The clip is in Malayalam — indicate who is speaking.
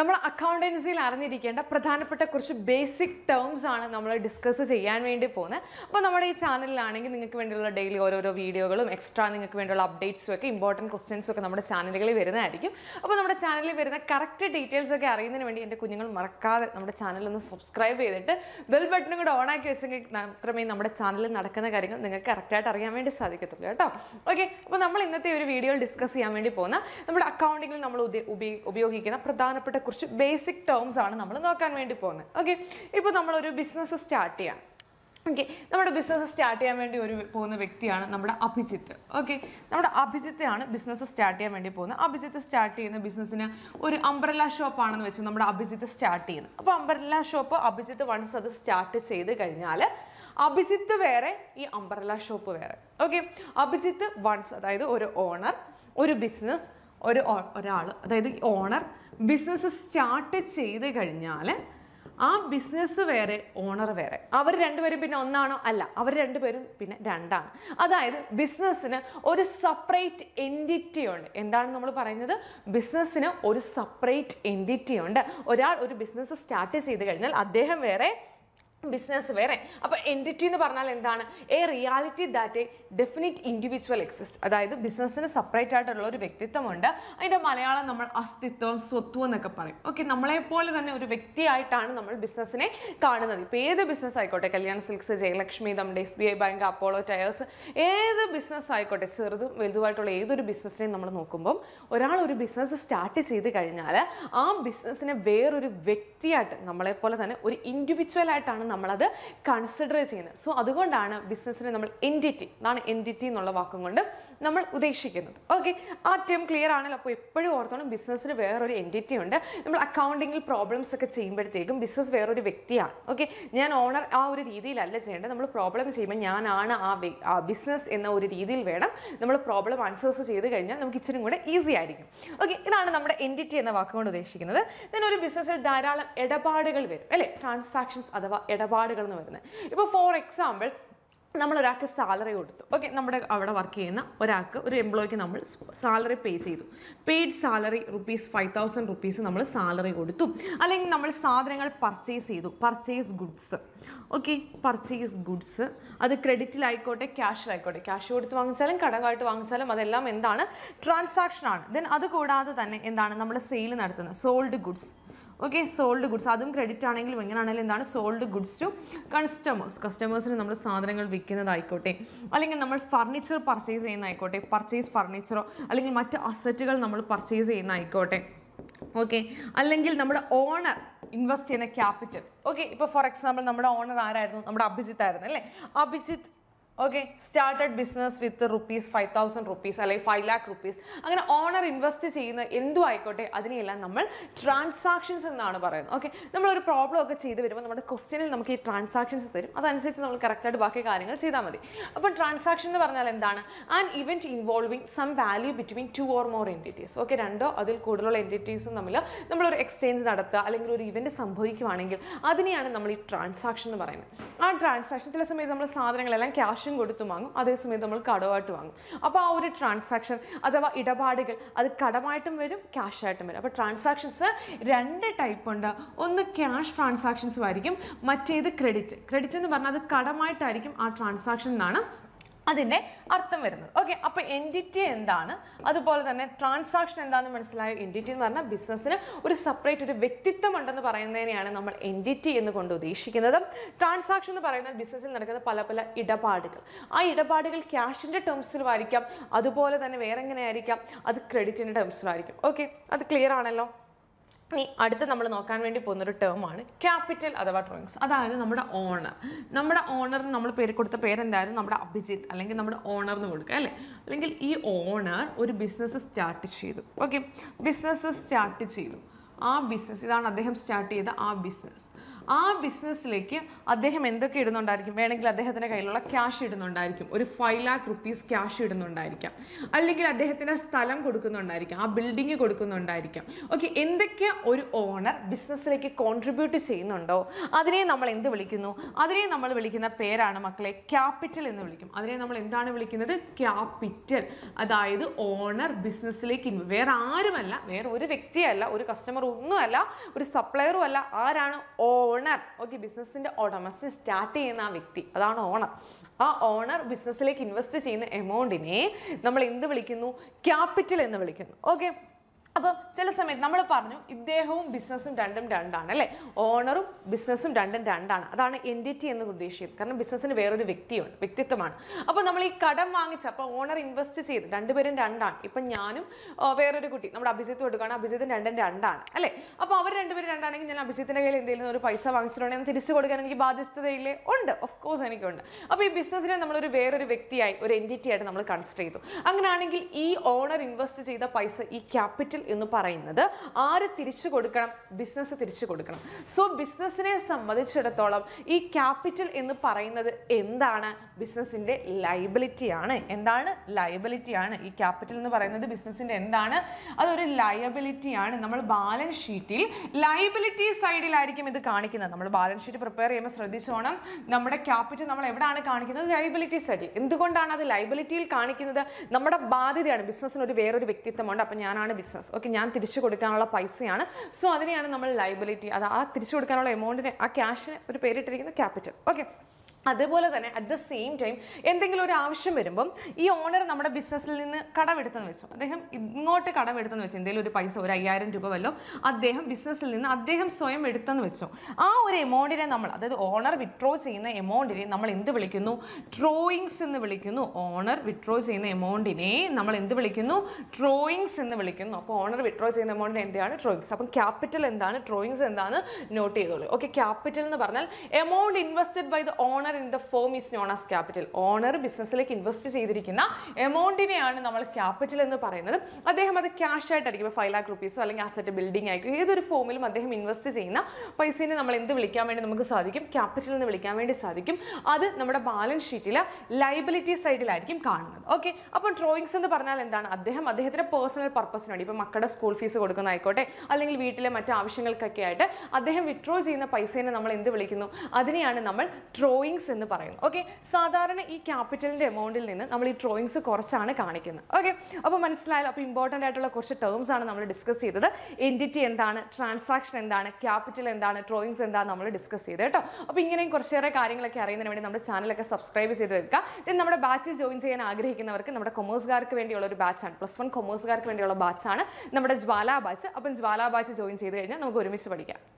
Speaker 1: നമ്മൾ അക്കൗണ്ടൻസിയിൽ അറിഞ്ഞിരിക്കേണ്ട പ്രധാനപ്പെട്ട കുറച്ച് ബേസിക് ടേംസ് ആണ് നമ്മൾ ഡിസ്കസ് ചെയ്യാൻ വേണ്ടി പോകുന്നത് അപ്പോൾ നമ്മുടെ ഈ ചാനലിലാണെങ്കിൽ നിങ്ങൾക്ക് വേണ്ടിയുള്ള ഡെയിലി ഓരോരോ വീഡിയോകളും എക്സ്ട്രാ നിങ്ങൾക്ക് വേണ്ടിയുള്ള അപ്ഡേറ്റ്സും ഒക്കെ ഇമ്പോർട്ടൻറ്റ് ക്വസ്റ്റ്യൻസും ഒക്കെ നമ്മുടെ ചാനലുകളിൽ വരുന്നതായിരിക്കും അപ്പോൾ നമ്മുടെ ചാനലിൽ വരുന്ന കറക്റ്റ് ഡീറ്റെയിൽസ് ഒക്കെ അറിയുന്നതിന് വേണ്ടി എൻ്റെ കുഞ്ഞുങ്ങൾ മറക്കാതെ നമ്മുടെ ചാനൽ ഒന്ന് സബ്സ്ക്രൈബ് ചെയ്തിട്ട് ബെൽ ബട്ടണും കൂടെ ഓൺ ആക്കി വെച്ചെങ്കിൽ മാത്രമേ നമ്മുടെ ചാനലിൽ നടക്കുന്ന കാര്യങ്ങൾ നിങ്ങൾക്ക് കറക്റ്റായിട്ട് അറിയാൻ വേണ്ടി സാധിക്കത്തുള്ളൂ കേട്ടോ ഓക്കെ അപ്പോൾ നമ്മൾ ഇന്നത്തെ ഒരു വീഡിയോയിൽ ഡിസ്കസ് ചെയ്യാൻ വേണ്ടി പോകുന്ന നമ്മുടെ അക്കൗണ്ടിങ്ങിൽ നമ്മൾ ഉദ്യ- ഉപയോ- ഉപയോഗിക്കുന്ന പ്രധാനപ്പെട്ട കുറച്ച് ബേസിക് ടേംസ് ആണ് നമ്മൾ നോക്കാൻ വേണ്ടി പോകുന്നത് ഓക്കെ ഇപ്പോൾ നമ്മളൊരു ബിസിനസ് സ്റ്റാർട്ട് ചെയ്യാം ഓക്കെ നമ്മുടെ ബിസിനസ് സ്റ്റാർട്ട് ചെയ്യാൻ വേണ്ടി ഒരു പോകുന്ന വ്യക്തിയാണ് നമ്മുടെ അഭിജിത്ത് ഓക്കെ നമ്മുടെ അഭിജിത്താണ് ബിസിനസ് സ്റ്റാർട്ട് ചെയ്യാൻ വേണ്ടി പോകുന്നത് അഭിജിത്ത് സ്റ്റാർട്ട് ചെയ്യുന്ന ബിസിനസ്സിന് ഒരു അംബ്രല്ല ഷോപ്പാണെന്ന് വെച്ച് നമ്മുടെ അഭിജിത്ത് സ്റ്റാർട്ട് ചെയ്യുന്നത് അപ്പോൾ അംബ്രല്ല ഷോപ്പ് അഭിജിത്ത് വൺസ് അത് സ്റ്റാർട്ട് ചെയ്ത് കഴിഞ്ഞാൽ അഭിജിത്ത് വേറെ ഈ അംബ്രല്ല ഷോപ്പ് വേറെ ഓക്കെ അഭിജിത്ത് വൺസ് അതായത് ഒരു ഓണർ ഒരു ബിസിനസ് ഒരു ഒരാൾ അതായത് ഓണർ ബിസിനസ് സ്റ്റാർട്ട് ചെയ്ത് കഴിഞ്ഞാൽ ആ ബിസിനസ് വേറെ ഓണർ വേറെ അവർ രണ്ടുപേരും പിന്നെ ഒന്നാണോ അല്ല അവർ രണ്ടുപേരും പിന്നെ രണ്ടാണ് അതായത് ബിസിനസ്സിന് ഒരു സെപ്പറേറ്റ് എൻറ്റിറ്റി ഉണ്ട് എന്താണ് നമ്മൾ പറയുന്നത് ബിസിനസ്സിന് ഒരു സെപ്പറേറ്റ് എൻറ്റിറ്റി ഉണ്ട് ഒരാൾ ഒരു ബിസിനസ് സ്റ്റാർട്ട് ചെയ്ത് കഴിഞ്ഞാൽ അദ്ദേഹം വേറെ ബിസിനസ് വേറെ അപ്പോൾ എൻറ്റിറ്റി എന്ന് പറഞ്ഞാൽ എന്താണ് a reality that a definite individual exist അതായത് ബിസിനസ്സിന് സെപ്പറേറ്റ് ആയിട്ടുള്ള ഒരു വ്യക്തിത്വമുണ്ട് അതിൻ്റെ മലയാളം നമ്മൾ അസ്തിത്വം സ്വത്വം എന്നൊക്കെ പറയും ഓക്കെ നമ്മളെപ്പോലെ തന്നെ ഒരു വ്യക്തിയായിട്ടാണ് നമ്മൾ ബിസിനസ്സിനെ കാണുന്നത് ഇപ്പോൾ ഏത് ബിസിനസ് ആയിക്കോട്ടെ കല്യാൺ സിൽക്സ് ജയലക്ഷ്മി നമ്മുടെ S B I bank Apollo tyres ഏത് ബിസിനസ് ആയിക്കോട്ടെ ചെറുതും വലുതുമായിട്ടുള്ള ഏതൊരു ബിസിനസ്സിനെയും നമ്മൾ നോക്കുമ്പം ഒരാൾ ഒരു ബിസിനസ് സ്റ്റാർട്ട് ചെയ്ത് കഴിഞ്ഞാൽ ആ ബിസിനസ്സിനെ വേറൊരു വ്യക്തിയായിട്ട് നമ്മളെപ്പോലെ തന്നെ ഒരു ഇൻഡിവിജ്വൽ ആയിട്ടാണ് നമ്മളത് കൺസിഡർ ചെയ്യുന്നത് സോ അതുകൊണ്ടാണ് ബിസിനസ്സിനെ നമ്മൾ എൻറ്റിറ്റി അതാണ് എൻറ്റിറ്റി എന്നുള്ള വാക്കും കൊണ്ട് നമ്മൾ ഉദ്ദേശിക്കുന്നത് ഓക്കെ ആ ടേം ക്ലിയർ ആണല്ലോ അപ്പോൾ എപ്പോഴും ഓർത്തോണം ബിസിനസ്സിന് വേറൊരു എൻറ്റിറ്റി ഉണ്ട് നമ്മൾ അക്കൗണ്ടിങ്ങിൽ പ്രോബ്ലംസ് ഒക്കെ ചെയ്യുമ്പോഴത്തേക്കും ബിസിനസ് വേറൊരു വ്യക്തിയാണ് ഓക്കെ ഞാൻ ഓണർ ആ ഒരു രീതിയിലല്ല ചെയ്യേണ്ടത് നമ്മൾ പ്രോബ്ലം ചെയ്യുമ്പോൾ ഞാനാണ് ആ വ്യ- ആ ബിസിനസ് എന്ന ഒരു രീതിയിൽ വേണം നമ്മൾ പ്രോബ്ലം ആൻസേഴ്സ് ചെയ്ത് കഴിഞ്ഞാൽ നമുക്ക് ഇച്ചിരി കൂടെ ഈസി ആയിരിക്കും ഓക്കെ ഇതാണ് നമ്മുടെ എൻറ്റിറ്റി എന്ന വാക്കുകൊണ്ട് ഉദ്ദേശിക്കുന്നത് then ഒരു ബിസിനസ്സിൽ ധാരാളം ഇടപാടുകൾ വരും അല്ലേ ട്രാൻസാക്ഷൻസ് അഥവാ ഇടപാടുകൾ എന്ന് വരുന്നത് ഇപ്പോൾ ഫോർ എക്സാമ്പിൾ നമ്മൾ ഒരാൾക്ക് സാലറി കൊടുത്തു ഓക്കെ നമ്മുടെ അവിടെ വർക്ക് ചെയ്യുന്ന ഒരാൾക്ക് ഒരു എംപ്ലോയിക്ക് നമ്മൾ സാലറി പേ ചെയ്തു paid salary rupees five thousand rupees നമ്മൾ സാലറി കൊടുത്തു അല്ലെങ്കിൽ നമ്മൾ സാധനങ്ങൾ പർച്ചേസ് ചെയ്തു purchase goods okay purchase goods അത് ക്രെഡിറ്റിലായിക്കോട്ടെ ക്യാഷിലായിക്കോട്ടെ ക്യാഷ് കൊടുത്ത് വാങ്ങിച്ചാലും കടമായിട്ട് വാങ്ങിച്ചാലും അതെല്ലാം എന്താണ് ട്രാൻസാക്ഷൻ ആണ് ദെൻ അത് കൂടാതെ തന്നെ എന്താണ് നമ്മൾ സെയിൽ നടത്തുന്നത് sold goods okay sold goods അതും ക്രെഡിറ്റ് ആണെങ്കിലും എങ്ങനെയാണെങ്കിലും എന്താണ് സോൾഡ് ഗുഡ്സ് ടു കസ്റ്റമേഴ്സ് കസ്റ്റമേഴ്സിന് നമ്മൾ സാധനങ്ങൾ വിൽക്കുന്നതായിക്കോട്ടെ അല്ലെങ്കിൽ നമ്മൾ ഫർണിച്ചർ പർച്ചേസ് ചെയ്യുന്നതായിക്കോട്ടെ പർച്ചേസ് ഫർണിച്ചറോ അല്ലെങ്കിൽ മറ്റ് അസറ്റുകൾ നമ്മൾ പർച്ചേസ് ചെയ്യുന്നതായിക്കോട്ടെ ഓക്കെ അല്ലെങ്കിൽ നമ്മുടെ ഓണർ ഇൻവെസ്റ്റ് ചെയ്യുന്ന ക്യാപിറ്റൽ ഓക്കെ ഇപ്പോൾ ഫോർ എക്സാമ്പിൾ നമ്മുടെ ഓണർ ആരായിരുന്നു നമ്മുടെ അഭിജിത്ത് ആയിരുന്നു അല്ലേ Abhijith okay started business with rupees five thousand rupees അല്ലെങ്കിൽ ഫൈവ് ലാക്ക് റുപ്പീസ് അങ്ങനെ ഓണർ ഇൻവെസ്റ്റ് ചെയ്യുന്ന എന്തും ആയിക്കോട്ടെ അതിനെയെല്ലാം നമ്മൾ ട്രാൻസാക്ഷൻസ് എന്നാണ് പറയുന്നത് ഓക്കെ നമ്മളൊരു പ്രോബ്ലം ഒക്കെ ചെയ്ത് വരുമ്പോൾ നമ്മുടെ ക്വസ്റ്റ്യനിൽ നമുക്ക് ഈ ട്രാൻസാക്ഷൻസ് തരും അതനുസരിച്ച് നമ്മൾ കറക്റ്റായിട്ട് ബാക്കി കാര്യങ്ങൾ ചെയ്താൽ മതി അപ്പം ട്രാൻസാക്ഷൻ എന്ന് പറഞ്ഞാൽ എന്താണ് an event involving some value between two or more entities okay രണ്ടോ അതിൽ കൂടുതലുള്ള എൻറ്റിറ്റീസും തമ്മിൽ നമ്മളൊരു എക്സ്ചേഞ്ച് നടത്തുക അല്ലെങ്കിൽ ഒരു ഇവൻറ്റ് സംഭവിക്കുവാണെങ്കിൽ അതിനെയാണ് നമ്മൾ ഈ ട്രാൻസാക്ഷൻ എന്ന് പറയുന്നത് ആ ട്രാൻസാക്ഷൻ ചില സമയത്ത് നമ്മൾ സാധനങ്ങളെല്ലാം ക്യാഷും കൊടുത്ത് വാങ്ങും അതേസമയത്ത് നമ്മൾ കടമായിട്ട് വാങ്ങും അപ്പോൾ ആ ഒരു ട്രാൻസാക്ഷൻ അഥവാ ഇടപാടുകൾ അത് കടമായിട്ടും വരും ക്യാഷായിട്ടും വരും അപ്പോൾ ട്രാൻസാക്ഷൻസ് രണ്ട് ടൈപ്പ് ഉണ്ട് ഒന്ന് ക്യാഷ് ട്രാൻസാക്ഷൻസും ആയിരിക്കും മറ്റേത് ക്രെഡിറ്റ് ക്രെഡിറ്റ് എന്ന് പറഞ്ഞാൽ അത് കടമായിട്ടായിരിക്കും ആ ട്രാൻസാക്ഷൻ എന്നാണ് അതിൻ്റെ അർത്ഥം വരുന്നത് ഓക്കെ അപ്പോൾ എൻറ്റിറ്റി എന്താണ് അതുപോലെ തന്നെ ട്രാൻസാക്ഷൻ എന്താണെന്ന് മനസ്സിലായ എൻറ്റിറ്റി എന്ന് പറഞ്ഞാൽ ബിസിനസ്സിന് ഒരു സെപ്പറേറ്റ് ഒരു വ്യക്തിത്വം ഉണ്ടെന്ന് പറയുന്നതിനെയാണ് നമ്മൾ എൻറ്റിറ്റി എന്ന് കൊണ്ട് ഉദ്ദേശിക്കുന്നത് ട്രാൻസാക്ഷൻ എന്ന് പറയുന്നത് ബിസിനസ്സിൽ നടക്കുന്ന പല പല ഇടപാടുകൾ ആ ഇടപാടുകൾ ക്യാഷിൻ്റെ ടേംസിലും ആയിരിക്കാം അതുപോലെ തന്നെ വേറെ എങ്ങനെയായിരിക്കാം അത് ക്രെഡിറ്റിൻ്റെ ടേംസിലായിരിക്കും ഓക്കെ അത് ക്ലിയർ ആണല്ലോ ഇനി അടുത്ത് നമ്മൾ നോക്കാൻ വേണ്ടി പോകുന്നൊരു ടേമാണ് ക്യാപിറ്റൽ അഥവാ ഡ്രോയിങ്സ് അതായത് നമ്മുടെ ഓണർ നമ്മുടെ ഓണറിന് നമ്മൾ പേര് കൊടുത്ത പേരെന്തായാലും നമ്മുടെ അഭിജിത്ത് അല്ലെങ്കിൽ നമ്മുടെ ഓണർ എന്ന് കൊടുക്കുക അല്ലേ അല്ലെങ്കിൽ ഈ ഓണർ ഒരു ബിസിനസ് സ്റ്റാർട്ട് ചെയ്തു ഓക്കെ ബിസിനസ് സ്റ്റാർട്ട് ചെയ്തു ആ ബിസിനസ് ഇതാണ് അദ്ദേഹം സ്റ്റാർട്ട് ചെയ്ത ആ ബിസിനസ് ആ ബിസിനസ്സിലേക്ക് അദ്ദേഹം എന്തൊക്കെ ഇടുന്നുണ്ടായിരിക്കും വേണമെങ്കിൽ അദ്ദേഹത്തിൻ്റെ കയ്യിലുള്ള ക്യാഷ് ഇടുന്നുണ്ടായിരിക്കും ഒരു ഫൈവ് ലാക്ക് റുപ്പീസ് ക്യാഷ് ഇടുന്നുണ്ടായിരിക്കാം അല്ലെങ്കിൽ അദ്ദേഹത്തിന് സ്ഥലം കൊടുക്കുന്നുണ്ടായിരിക്കാം ആ ബിൽഡിംഗ് കൊടുക്കുന്നുണ്ടായിരിക്കാം ഓക്കെ എന്തൊക്കെ ഒരു ഓണർ ബിസിനസ്സിലേക്ക് കോൺട്രിബ്യൂട്ട് ചെയ്യുന്നുണ്ടോ അതിനെ നമ്മൾ എന്ത് വിളിക്കുന്നു അതിനെ നമ്മൾ വിളിക്കുന്ന പേരാണ് മക്കളെ ക്യാപിറ്റൽ എന്ന് വിളിക്കും അതിനെ നമ്മൾ എന്താണ് വിളിക്കുന്നത് ക്യാപിറ്റൽ അതായത് ഓണർ ബിസിനസ്സിലേക്ക് ഇൻവ- വേറെ ആരുമല്ല വേറെ ഒരു വ്യക്തിയല്ല ഒരു കസ്റ്റമർ ഒന്നുമല്ല ഒരു സപ്ലയറും അല്ല ആരാണ് ഓണർ ഓക്കെ ബിസിനസ്സിന്റെ ഉടമസ്ഥ സ്റ്റാർട്ട് ചെയ്യുന്ന ആ വ്യക്തി അതാണ് ഓണർ ആ ഓണർ ബിസിനസ്സിലേക്ക് ഇൻവെസ്റ്റ് ചെയ്യുന്ന എമൗണ്ടിനെ നമ്മൾ എന്ത് വിളിക്കുന്നു ക്യാപിറ്റൽ എന്ന് വിളിക്കുന്നു ഓക്കെ അപ്പോൾ ചില സമയത്ത് നമ്മൾ പറഞ്ഞു ഇദ്ദേഹവും ബിസിനസ്സും രണ്ടും രണ്ടാണ് അല്ലേ ഓണറും ബിസിനസ്സും രണ്ടും രണ്ടാണ് അതാണ് എൻറ്റിറ്റി എന്ന് ഉദ്ദേശിക്കുന്നത് കാരണം ബിസിനസ്സിന് വേറൊരു വ്യക്തിയുണ്ട് വ്യക്തിത്വമാണ് അപ്പോൾ നമ്മൾ ഈ കടം വാങ്ങിച്ച അപ്പോൾ ഓണർ ഇൻവെസ്റ്റ് ചെയ്ത് രണ്ടുപേരും രണ്ടാണ് ഇപ്പം ഞാനും ആ, വേറൊരു കുട്ടി നമ്മുടെ അഭിജിത്ത് കൊടുക്കുകയാണ് അഭിജിത്തും രണ്ടും രണ്ടാണ് അല്ലേ അപ്പോൾ അവർ രണ്ടുപേരും രണ്ടാണെങ്കിൽ ഞാൻ അഭിജിത്തിൻ്റെ കയ്യിൽ എന്തെങ്കിലും ഒരു പൈസ വാങ്ങിച്ചിട്ടുണ്ടെങ്കിൽ തിരിച്ചു കൊടുക്കാൻ എനിക്ക് ബാധ്യസ്ഥതയില്ലേ ഉണ്ട് ഓഫ് കോഴ്സ് എനിക്കുണ്ട് അപ്പോൾ ഈ ബിസിനസ്സിനെ നമ്മളൊരു വേറൊരു വ്യക്തിയായി ഒരു എൻറ്റിറ്റി ആയിട്ട് നമ്മൾ കൺസിഡർ ചെയ്തു അങ്ങനെയാണെങ്കിൽ ഈ ഓണർ ഇൻവെസ്റ്റ് ചെയ്ത പൈസ ഈ ക്യാപിറ്റൽ എന്ന് പറയുന്നത് ആര് തിരിച്ചു കൊടുക്കണം ബിസിനസ് തിരിച്ചു കൊടുക്കണം സോ ബിസിനസ്സിനെ സംബന്ധിച്ചിടത്തോളം ഈ ക്യാപിറ്റൽ എന്ന് പറയുന്നത് എന്താണ് ബിസിനസ്സിൻ്റെ ലൈബിലിറ്റി ആണ് എന്താണ് ലയബിലിറ്റി ആണ് ഈ ക്യാപിറ്റൽ എന്ന് പറയുന്നത് ബിസിനസ്സിൻ്റെ എന്താണ് അതൊരു ലയബിലിറ്റി ആണ് നമ്മൾ ബാലൻസ് ഷീറ്റിൽ ലയബിലിറ്റി സൈഡിലായിരിക്കും ഇത് കാണിക്കുന്നത് നമ്മൾ ബാലൻസ് ഷീറ്റ് പ്രിപ്പയർ ചെയ്യുമ്പോൾ ശ്രദ്ധിച്ചോണം നമ്മുടെ ക്യാപിറ്റൽ നമ്മൾ എവിടെയാണ് കാണിക്കുന്നത് ലൈബിലിറ്റി സൈഡിൽ എന്തുകൊണ്ടാണ് അത് ലൈബിലിറ്റിയിൽ കാണിക്കുന്നത് നമ്മുടെ ബാധ്യതയാണ് ബിസിനസ്സിന് ഒരു വേറൊരു വ്യക്തിത്വമുണ്ട് അപ്പം ഞാനാണ് ബിസിനസ് ഓക്കെ ഞാൻ തിരിച്ചു കൊടുക്കാനുള്ള പൈസയാണ് സോ അതിനെയാണ് നമ്മൾ ലൈബിലിറ്റി അത് ആ തിരിച്ചു കൊടുക്കാനുള്ള എമൗണ്ടിന് ആ ക്യാഷിന് ഒരു പേരിട്ടിരിക്കുന്നത് ക്യാപിറ്റൽ ഓക്കെ അതുപോലെ തന്നെ അറ്റ് ദ സെയിം ടൈം എന്തെങ്കിലും ഒരു ആവശ്യം വരുമ്പം ഈ ഓണർ നമ്മുടെ ബിസിനസ്സിൽ നിന്ന് കടമെടുത്തെന്ന് വെച്ചു അദ്ദേഹം ഇങ്ങോട്ട് കടമെടുത്തെന്ന് വെച്ചു എന്തെങ്കിലും ഒരു പൈസ ഒരു അയ്യായിരം രൂപ വല്ലോ അദ്ദേഹം ബിസിനസ്സിൽ നിന്ന് അദ്ദേഹം സ്വയം എടുത്തെന്ന് വെച്ചു ആ ഒരു എമൗണ്ടിനെ നമ്മൾ അതായത് ഓണർ വിഡ്രോ ചെയ്യുന്ന എമൗണ്ടിനെ നമ്മൾ എന്ത് വിളിക്കുന്നു ഡ്രോയിങ്സ് എന്ന് വിളിക്കുന്നു ഓണർ വിഡ്രോ ചെയ്യുന്ന എമൗണ്ടിനെ നമ്മൾ എന്ത് വിളിക്കുന്നു ഡ്രോയിങ്സ് എന്ന് വിളിക്കുന്നു അപ്പോൾ ഓണർ വിഡ്രോ ചെയ്യുന്ന എമൗണ്ടിന് എന്താണ് ഡ്രോയിങ്സ് അപ്പം ക്യാപിറ്റൽ എന്താണ് ഡ്രോയിങ്സ് എന്താണ് നോട്ട് ചെയ്തോളൂ ഓക്കെ ക്യാപിറ്റൽ എന്ന് പറഞ്ഞാൽ amount invested by the owner in the form is known as capital owner ബിസിനസ്സിലേക്ക് ഇൻവെസ്റ്റ് ചെയ്തിരിക്കുന്ന എമൗണ്ടിനെയാണ് നമ്മൾ ക്യാപിറ്റൽ എന്ന് പറയുന്നത് അദ്ദേഹം അത് ക്യാഷ് ആയിട്ടായിരിക്കും ഇപ്പോൾ ഫൈവ് ലാക്ക് റുപ്പീസോ അല്ലെങ്കിൽ അസറ്റ് ബിൽഡിംഗ് ആയിരിക്കും ഏതൊരു ഫോമിലും അദ്ദേഹം ഇൻവെസ്റ്റ് ചെയ്യുന്ന പൈസേനെ നമ്മൾ എന്ത് വിളിക്കാൻ വേണ്ടി നമുക്ക് സാധിക്കും ക്യാപിറ്റൽ എന്ന് വിളിക്കാൻ വേണ്ടി സാധിക്കും അത് നമ്മുടെ ബാലൻസ് ഷീറ്റിൽ ലൈബിലിറ്റി സൈഡിലായിരിക്കും കാണുന്നത് ഓക്കെ അപ്പോൾ ഡ്രോയിങ്സ് എന്ന് പറഞ്ഞാൽ എന്താണ് അദ്ദേഹം അദ്ദേഹത്തിൻ്റെ പേഴ്സണൽ പർപ്പസിന് വേണ്ടി ഇപ്പോൾ മക്കളുടെ സ്കൂൾ ഫീസ് കൊടുക്കുന്നതായിക്കോട്ടെ അല്ലെങ്കിൽ വീട്ടിലെ മറ്റു ആവശ്യങ്ങൾക്കൊക്കെ ആയിട്ട് അദ്ദേഹം വിഡ്രോ ചെയ്യുന്ന പൈസേനെ നമ്മൾ എന്ത് വിളിക്കുന്നു അതിനെയാണ് നമ്മൾ ഡ്രോയിങ്സ് എന്ന് പറയുന്നത് ഓക്കെ സാധാരണ ഈ ക്യാപിറ്റലിൻ്റെ എമൗണ്ടിൽ നിന്ന് നമ്മൾ ഈ ഡ്രോയിങ്സ് കുറച്ചാണ് കാണിക്കുന്നത് ഓക്കെ അപ്പോൾ മനസ്സിലായാലും അപ്പോൾ ഇമ്പോർട്ടൻ്റ് ആയിട്ടുള്ള കുറച്ച് ടേംസ് ആണ് നമ്മൾ ഡിസ്കസ് ചെയ്തത് എൻറ്റിറ്റി എന്താണ് ട്രാൻസാക്ഷൻ എന്താണ് ക്യാപിറ്റൽ എന്താണ് ഡ്രോയിങ്സ് എന്താണ് നമ്മൾ ഡിസ്കസ് ചെയ്തത് കേട്ടോ അപ്പോൾ ഇങ്ങനെയും കുറച്ചേറെ കാര്യങ്ങളൊക്കെ അറിയുന്നതിന് വേണ്ടി നമ്മുടെ ചാനലൊക്കെ സബ്സ്ക്രൈബ് ചെയ്ത് വെക്കുക then നമ്മുടെ ബാച്ചിൽ ജോയിൻ ചെയ്യാൻ ആഗ്രഹിക്കുന്നവർക്ക് നമ്മുടെ കൊമേഴ്സുകാർക്ക് വേണ്ടിയുള്ള ഒരു ബാച്ചാണ് പ്ലസ് വൺ കൊമേഴ്സുകാർക്ക് വേണ്ടിയുള്ള ബാച്ചാണ് നമ്മുടെ ജ്വാല ബാച്ച് അപ്പം ജ്വാല ബാച്ച് ജോയിൻ ചെയ്ത് കഴിഞ്ഞാൽ നമുക്ക് ഒരുമിച്ച് പഠിക്കാം